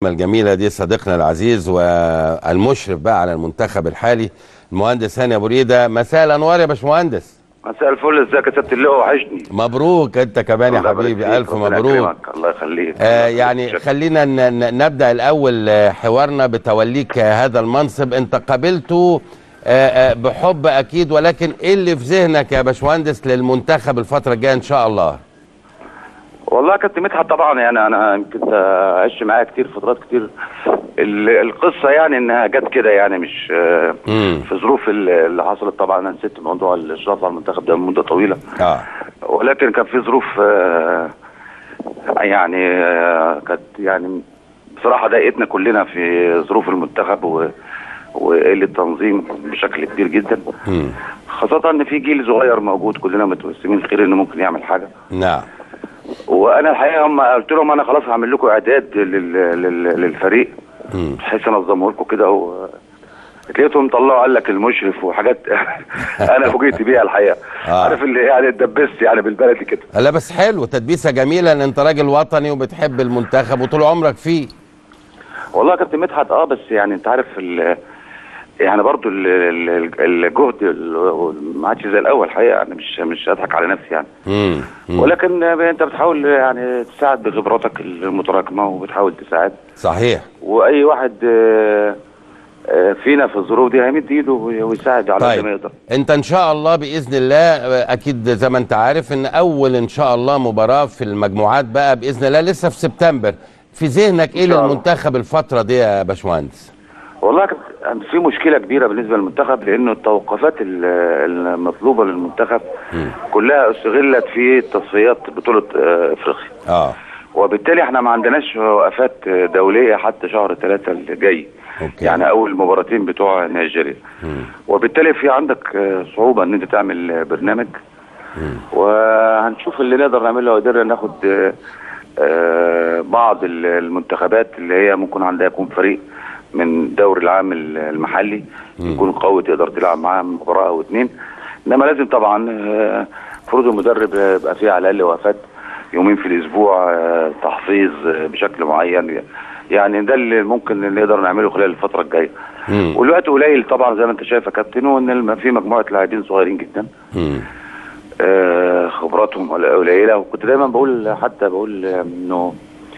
الجميلة دي صديقنا العزيز والمشرف بقى على المنتخب الحالي المهندس هاني ابو ريده مساء الانوار يا باشمهندس مساء الفل ازيك يا سياده اللواء وحشني مبروك انت كمان يا الله يبارك حبيبي فيك، الف ربنا مبروك يكرمك، الله يخليك آه الله يعني يخليك. خلينا ن- ن- نبدا الاول آه، حوارنا بتوليك آه، هذا المنصب انت قابلته آه، آه، بحب اكيد ولكن ايه اللي في ذهنك يا باشمهندس للمنتخب الفتره الجايه ان شاء الله والله يا كابتن مدحت طبعا يعني انا يمكن آه، عشت معايا كتير فترات كتير ال- القصه يعني انها جت كده يعني مش آه، امم في ظروف ال- اللي حصلت طبعا انا نسيت موضوع الاشراف على المنتخب ده من مده طويله اه ولكن كان في ظروف آه، يعني آه، كانت يعني بصراحه ضايقتنا كلنا في ظروف المنتخب و وقله تنظيم بشكل كبير جدا امم خاصة ان في جيل صغير موجود كلنا متوسمين خير انه ممكن يعمل حاجة نعم وانا الحقيقة هم قلت لهم انا خلاص هعمل لكم اعداد لل... لل... للفريق امم بحيث انظمه لكم كده و... لقيتهم طلعوا قال لك المشرف وحاجات انا فوجئت بيها الحقيقة آه. عارف اللي يعني اتدبست يعني بالبلدي كده لا بس حلو تدبيسه جميله ان انت راجل وطني وبتحب المنتخب وطول عمرك فيه والله يا كابتن مدحت اه بس يعني انت عارف ال... يعني برضو ال- ال- الجهد ال- ما عادش زي الاول حقيقة يعني مش مش هضحك على نفسي يعني امم أمم. ولكن انت بتحاول يعني تساعد بخبراتك المتراكمه وبتحاول تساعد صحيح واي واحد آه، آه، فينا في الظروف دي هيمد ايده وي- ويساعد على قد طيب ما يقدر انت ان شاء الله باذن الله اكيد زي ما انت عارف ان اول ان شاء الله مباراه في المجموعات بقى باذن الله لسه في سبتمبر في ذهنك ايه إن شاء الله. للمنتخب الفتره دي يا باشمهندس والله كانت في مشكله كبيره بالنسبه للمنتخب لانه التوقفات ال- المطلوبه للمنتخب كلها استغلت في تصفيات بطوله آه، افريقيا اه وبالتالي احنا ما عندناش وقفات دوليه حتى شهر ثلاثة اللي جاي أوكي. يعني اول مباراتين بتوع نيجيريا مم. وبالتالي في عندك آه، صعوبه ان انت تعمل آه، برنامج مم. وهنشوف اللي نقدر نعمله لو قدرنا ناخد آه، آه، بعض ال- المنتخبات اللي هي ممكن عندها يكون فريق من الدوري العام ال- المحلي يكون قوي تقدر تلعب معاه مباراه او اتنين انما لازم طبعا آه، المفروض المدرب آه، يبقى فيه على الاقل وقفات يومين في الاسبوع آه، تحفيظ آه، بشكل معين يعني ده اللي ممكن اللي نقدر نعمله خلال الفتره الجايه مم. والوقت قليل طبعا زي ما انت شايف يا كابتن وان الم- في مجموعه لاعبين صغيرين جدا مم. آه، خبراتهم قل- قليله وكنت دايما بقول حتى بقول آه، انه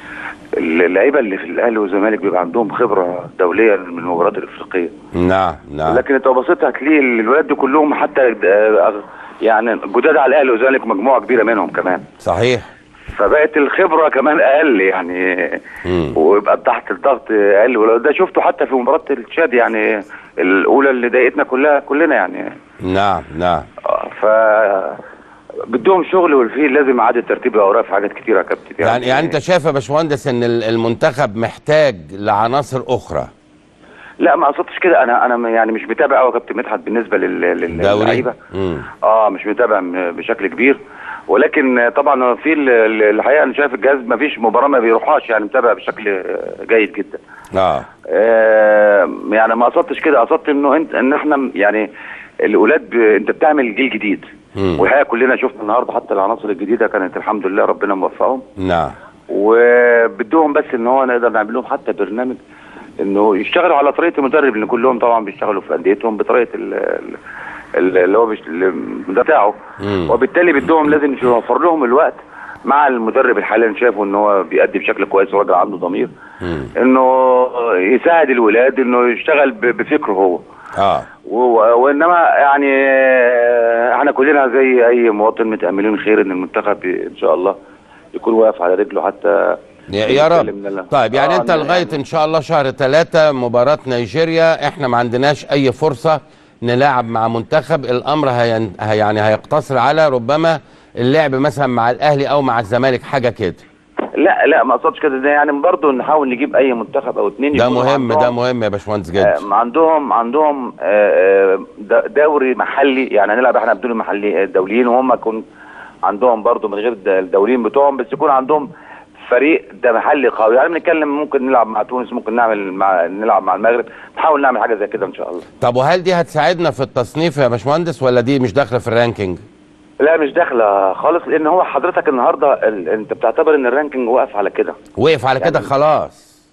اللعيبه اللي في الاهلي والزمالك بيبقى عندهم خبره دوليه من المباريات الافريقيه نعم نعم لكن انت لو بصيت هتلاقي الولاد دي كلهم حتى آه، يعني جداد على الاهلي والزمالك مجموعه كبيره منهم كمان صحيح فبقت الخبره كمان اقل يعني مم. ويبقى تحت الضغط اقل ولو ده شفته حتى في مباراه التشاد يعني الاولى اللي ضايقتنا كلها كلنا يعني نعم نعم آه، ف بدهم شغل والفيه لازم اعاده ترتيب الاوراق في حاجات كتيره يا كابتن يعني يعني انت شايف يا باشمهندس ان ال- المنتخب محتاج لعناصر اخرى لا ما قصدتش كده انا انا يعني مش متابع قوي يا كابتن مدحت بالنسبه لل- لل- دوري للعيبه مم. اه مش متابع م- بشكل كبير ولكن آه، طبعا في ال- ال- الحقيقه انا شايف الجهاز ما فيش مباراه ما بيروحهاش يعني متابع بشكل آه، جيد جدا اه آه، يعني ما قصدتش كده قصدت انه انت ان احنا م- يعني الاولاد ب- انت بتعمل جيل جديد مم. والحقيقه كلنا شفنا النهارده حتى العناصر الجديده كانت الحمد لله ربنا موفقهم نعم وبدهم بس ان هو نقدر نعمل لهم حتى برنامج انه يشتغلوا على طريقه المدرب لان كلهم طبعا بيشتغلوا في انديتهم بطريقه ال- ال- ال- اللي هو بيش- المدرب بتاعه مم. وبالتالي بدهم لازم يوفر لهم الوقت مع المدرب الحالي انا شايفه ان هو بيأدي بشكل كويس وراجل عنده ضمير مم. انه يساعد الولاد انه يشتغل ب- بفكره هو اه و- وانما يعني آه، احنا كلنا زي اي مواطن متاملين خير ان المنتخب ان شاء الله يكون واقف على رجله حتى يا يا رب نتكلم من- طيب يعني آه، انت يعني- لغايه ان شاء الله شهر ثلاثة مباراه نيجيريا احنا ما عندناش اي فرصه نلعب مع منتخب الامر هين هي- يعني هيقتصر على ربما اللعب مثلا مع الاهلي او مع الزمالك حاجه كده لا لا ما اقصدش كده ده يعني برضه نحاول نجيب اي منتخب او اتنين ده يكونوا مهم ده عندهم- مهم يا باشمهندس جد آه، عندهم عندهم آه، آه، د- دوري محلي يعني هنلعب احنا بدون محلي آه، دوليين وهم يكون عندهم برضه من غير الد- الدوليين بتوعهم بس يكون عندهم فريق ده محلي قوي يعني بنتكلم ممكن نلعب مع تونس ممكن نعمل مع نلعب مع المغرب نحاول نعمل حاجه زي كده ان شاء الله طب وهل دي هتساعدنا في التصنيف يا باشمهندس ولا دي مش داخله في الرانكينج لا مش داخله خالص لان هو حضرتك النهارده ال... انت بتعتبر ان الرانكينج واقف على كده وقف على كده يعني- خلاص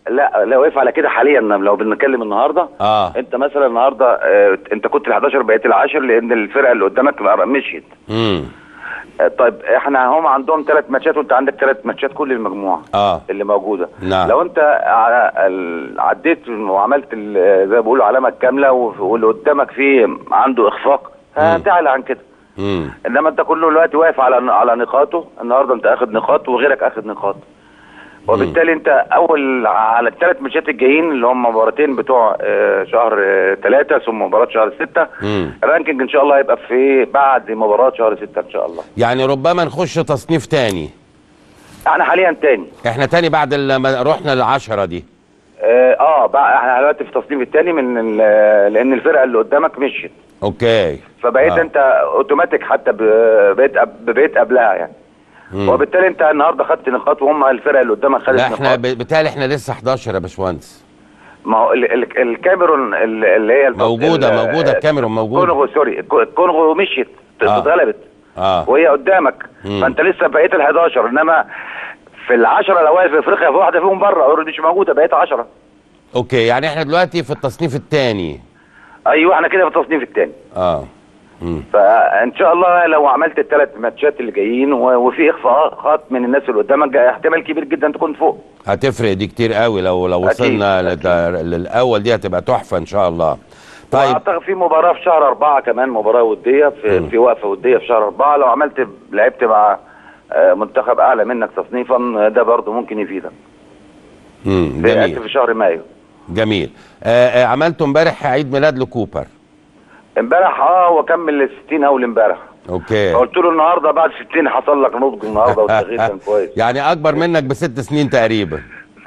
لا لا واقف على كده حاليا لو بنتكلم النهارده اه انت مثلا النهارده آه، انت كنت ال 11 بقيت العاشر لان الفرقه اللي قدامك مشيت امم آه، طيب احنا هم عندهم ثلاث ماتشات وانت عندك ثلاث ماتشات كل المجموعه اه اللي موجوده نعم. لو انت ع- ال- عديت وعملت ال- زي ما بيقولوا علامه كامله وف- واللي قدامك فيه عنده اخفاق هتعلى عن كده امم انما انت كله دلوقتي واقف على على نقاطه النهارده انت اخد نقاط وغيرك اخد نقاط وبالتالي انت اول على الثلاث ماتشات الجايين اللي هم مباراتين بتوع آه، شهر ثلاثة ثم مباراة شهر ستة مم. الرانكينج ان شاء الله هيبقى في بعد مباراة شهر ستة ان شاء الله يعني ربما نخش تصنيف تاني احنا حاليا تاني احنا تاني بعد لما رحنا للعشرة دي اه, آه بقى احنا دلوقتي في التصنيف الثاني من ال- لان الفرقه اللي قدامك مشيت اوكي فبقيت آه. انت اوتوماتيك حتى ب- بقيت قب- بقيت قبلها يعني مم. وبالتالي انت النهارده خدت نقاط وهم الفرقه اللي قدامك خدت لا احنا نقاط ب- بالتالي احنا لسه 11 يا باشمهندس ما هو ال- ال- الكاميرون ال- اللي هي الف- موجودة ال- موجودة الكاميرون موجودة الكونغو سوري الكو- الكونغو مشيت آه. اتغلبت اه وهي قدامك مم. فانت لسه بقيت ال 11 انما في العشرة الاوائل في افريقيا في واحده فيهم بره اوريدي مش موجوده بقيت 10 اوكي يعني احنا دلوقتي في التصنيف الثاني ايوه احنا كده في التصنيف الثاني اه مم. فان شاء الله لو عملت الثلاث ماتشات اللي جايين و- وفي اخفاقات من الناس اللي قدامك احتمال كبير جدا تكون فوق هتفرق دي كتير قوي لو لو أكيد، وصلنا أكيد. لد- للاول دي هتبقى تحفه ان شاء الله طيب واعتقد في مباراه في شهر أربعة كمان مباراه وديه في, مم. في وقفه وديه في شهر أربعة لو عملت لعبت مع آه، منتخب اعلى منك تصنيفا آه، ده برضه ممكن يفيدك مم. في جميل في شهر مايو جميل آه آه عملتوا امبارح عيد ميلاد لكوبر امبارح اه هو كمل ال 60 اول امبارح اوكي فقلت له النهارده بعد 60 حصل لك نضج النهارده والتغيير كان كويس يعني اكبر منك بست سنين تقريبا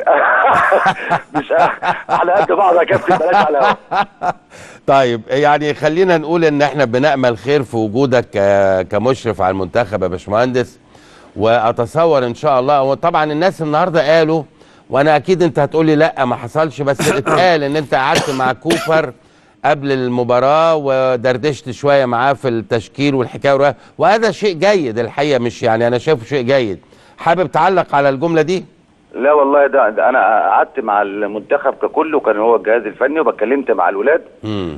مش على قد بعض يا كابتن بلاش على الهوا. طيب يعني خلينا نقول ان احنا بنأمل خير في وجودك ك- كمشرف على المنتخب يا باشمهندس واتصور ان شاء الله وطبعا الناس النهارده قالوا وانا اكيد انت هتقولي لا ما حصلش بس اتقال ان انت قعدت مع كوبر قبل المباراة ودردشت شوية معاه في التشكيل والحكاية والرواية، وهذا شيء جيد الحقيقة مش يعني أنا شايفه شيء جيد حابب تعلق على الجملة دي؟ لا والله ده, ده انا قعدت مع المنتخب ككل وكان هو الجهاز الفني وبكلمت مع الولاد امم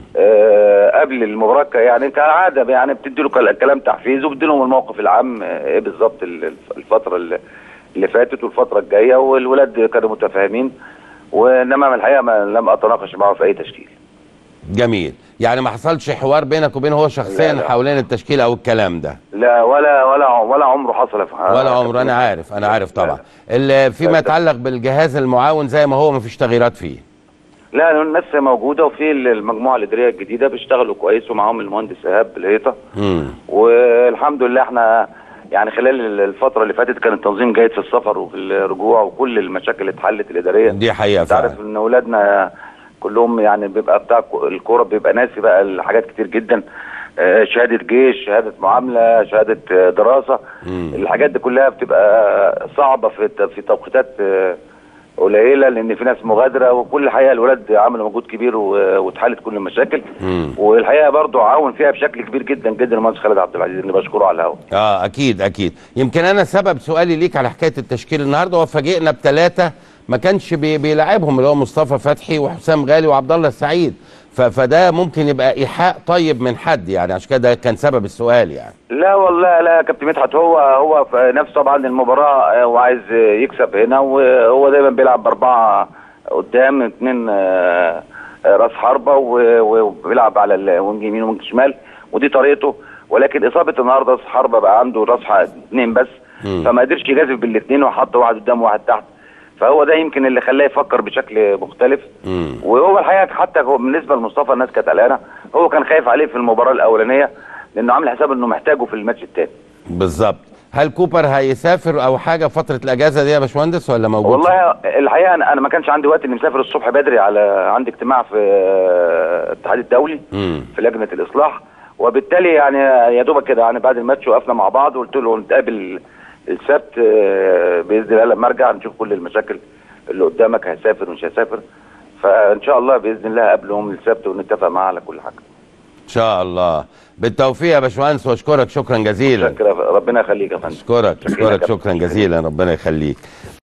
آه قبل المباراه ك- يعني انت عاده يعني بتدي له كل- كلام تحفيز وبتدي لهم الموقف العام آه، ايه بالظبط ال- الف- الفتره اللي, اللي فاتت والفتره الجايه والولاد كانوا متفاهمين وانما من الحقيقه ما لم اتناقش معه في اي تشكيل جميل يعني ما حصلش حوار بينك وبينه هو شخصيا لا، لا. حوالين التشكيل او الكلام ده لا ولا ولا ولا عمره حصل في ولا عمر انا عارف انا عارف لا، طبعا ال- فيما لا. يتعلق بالجهاز المعاون زي ما هو ما فيش تغييرات فيه لا الناس موجوده وفي المجموعه الاداريه الجديده بيشتغلوا كويس ومعاهم المهندس ايهاب الهيطه امم والحمد لله احنا يعني خلال الفترة اللي فاتت كان التنظيم جيد في السفر وفي الرجوع وكل المشاكل اللي اتحلت الإدارية دي حقيقه انت عارف فعلا ان اولادنا كلهم يعني بيبقى بتاع الكوره بيبقى ناسي بقى الحاجات كتير جدا آه، شهاده جيش شهاده معامله شهاده آه، دراسه مم. الحاجات دي كلها بتبقى صعبه في في توقيتات آه، قليله لان في ناس مغادره وكل الحقيقه الولاد عملوا مجهود كبير و- واتحلت كل المشاكل مم. والحقيقه برضو عاون فيها بشكل كبير جدا جدا المهندس خالد عبد العزيز اللي بشكره على الهواء اه اكيد اكيد يمكن انا سبب سؤالي ليك على حكايه التشكيل النهارده هو فاجئنا بثلاثه ما كانش بي بيلعبهم اللي هو مصطفى فتحي وحسام غالي وعبد الله السعيد ف- فده ممكن يبقى ايحاء طيب من حد يعني عشان كده كان سبب السؤال يعني لا والله لا يا كابتن مدحت هو هو في نفس طبعا المباراه آه، وعايز آه، يكسب هنا وهو دايما بيلعب باربعه قدام اثنين آه، آه، راس حربه و- وبيلعب على الوينج يمين ووينج شمال ودي طريقته ولكن اصابه النهارده راس حربه بقى عنده راس ح- اثنين بس مم. فما قدرش يجازف بالاثنين وحط واحد قدام وواحد تحت فهو ده يمكن اللي خلاه يفكر بشكل مختلف امم وهو الحقيقه حتى هو بالنسبه لمصطفى الناس كانت قلقانه هو كان خايف عليه في المباراه الاولانيه لانه عامل حساب انه محتاجه في الماتش الثاني بالظبط هل كوبر هيسافر او حاجه فتره الاجازه دي يا باشمهندس ولا موجود والله الحقيقه انا أنا ما كانش عندي وقت اني مسافر الصبح بدري على عندي اجتماع في آه، الاتحاد الدولي امم في لجنه الاصلاح وبالتالي يعني يا دوبك كده يعني بعد الماتش وقفنا مع بعض وقلت له نتقابل السبت آه، باذن الله لما ارجع نشوف كل المشاكل اللي قدامك هيسافر مش هيسافر فان شاء الله باذن الله اقابلهم السبت ونتفق معاه على كل حاجه ان شاء الله بالتوفيق يا باشمهندس واشكرك شكرا جزيلا شكرا ربنا يخليك يا فندم اشكرك شكرا اشكرك كابتن. شكرا جزيلا ربنا يخليك